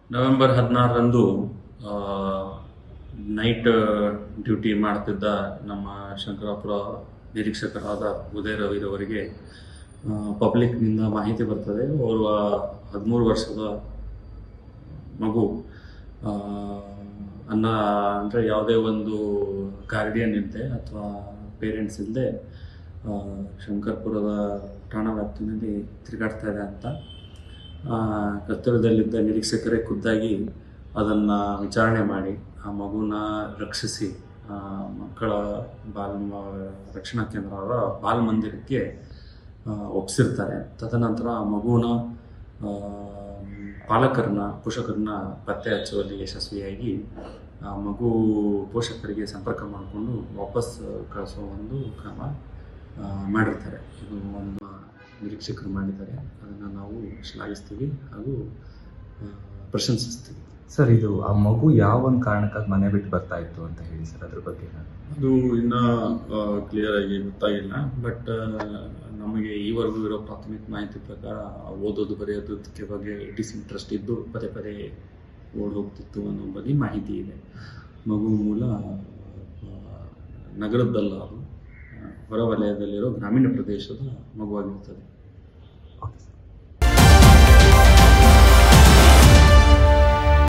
November ಹದಿನಾರರಂದು night duty ಮಾಡ್ತಿದ್ದ ನಮ್ಮ ಶಂಕರಾಪುರ ನಿರೀಕ್ಷಕರಾದ ಉದಯ ರವಿರವರಿಗೆ ಪಬ್ಲಿಕ್ನಿಂದ ಮಾಹಿತಿ ಬರ್ತದೆ ಓರ್ವ ಹದಿಮೂರು ವರ್ಷದ ಮಗು ಆ, ಅನ್ನ ಅಂದರೆ ಯಾವುದೇ ಒಂದು ಗಾರ್ಡಿಯನ್ ಇಲ್ಲದೆ ಅಥವಾ ಪೇರೆಂಟ್ಸ್ ಇಲ್ಲದೆ ಶಂಕರ್ಪುರದ ಠಾಣಾ ವ್ಯಾಪ್ತಿನಲ್ಲಿ ತಿರುಗಾಡ್ತಾ ಇದೆ ಅಂತ ಆ, ಹತ್ತಿರದಲ್ಲಿದ್ದ ನಿರೀಕ್ಷಕರೇ ಖುದ್ದಾಗಿ ಅದನ್ನು ವಿಚಾರಣೆ ಮಾಡಿ ಆ ಮಗುನ ರಕ್ಷಿಸಿ ಆ, ಮಕ್ಕಳ ಬಾಲ್ ಮ- ರಕ್ಷಣಾ ಕೇಂದ್ರದ ಬಾಲ್ ಮಂದಿರಕ್ಕೆ ಆ, ಒಪ್ಸಿರ್ತಾರೆ ತದನಂತರ ಆ ಮಗುನ ಆ, ಪಾಲಕರನ್ನ ಪೋಷಕರನ್ನ ಪತ್ತೆ ಹಚ್ಚುವಲ್ಲಿ ಯಶಸ್ವಿಯಾಗಿ ಆ ಮಗು ಪೋಷಕರಿಗೆ ಸಂಪರ್ಕ ಮಾಡಿಕೊಂಡು ವಾಪಸ್ ಕಳಿಸೋ ಒಂದು ಕ್ರಮ ಆ, ಮಾಡಿರ್ತಾರೆ ಇದು ನಮ್ಮ ನಿರೀಕ್ಷಕರು ಮಾಡಿದ್ದಾರೆ ಅದನ್ನು ನಾವು ಶ್ಲಾಘಿಸ್ತೀವಿ ಹಾಗೂ ಆ, ಪ್ರಶಂಸಿಸ್ತೀವಿ ಸರ್ ಇದು ಆ ಮಗು ಯಾವ ಒಂದು ಕಾರಣಕ್ಕಾಗಿ ಮನೆ ಬಿಟ್ಟು ಬರ್ತಾ ಇತ್ತು ಅಂತ ಹೇಳಿ ಸರ್ ಅದ್ರ ಬಗ್ಗೆ ನಾನು ಅದು ಇನ್ನೂ ಕ್ಲಿಯರ್ ಆಗಿ ಗೊತ್ತಾಗಿಲ್ಲ ಬಟ್ ನಮಗೆ ಈವರೆಗೂ ಇರೋ ಪ್ರಾಥಮಿಕ ಮಾಹಿತಿ ಪ್ರಕಾರ ಓದೋದು ಬರೆಯೋದಕ್ಕೆ ಬಗ್ಗೆ ಡಿಸ್ ಇಂಟ್ರೆಸ್ಟ್ ಇದ್ದು ಪದೇ ಪದೇ ಓಡ್ ಹೋಗ್ತಿತ್ತು ಅನ್ನೋ ಬಗ್ಗೆ ಮಾಹಿತಿ ಇದೆ ಮಗು ಮೂಲ ಆ, ನಗರದ್ದಲ್ಲ ಅದು ಆ, ಹೊರವಲಯದಲ್ಲಿರೋ ಗ್ರಾಮೀಣ ಪ್ರದೇಶದ ಮಗುವಾಗಿರ್ತದೆ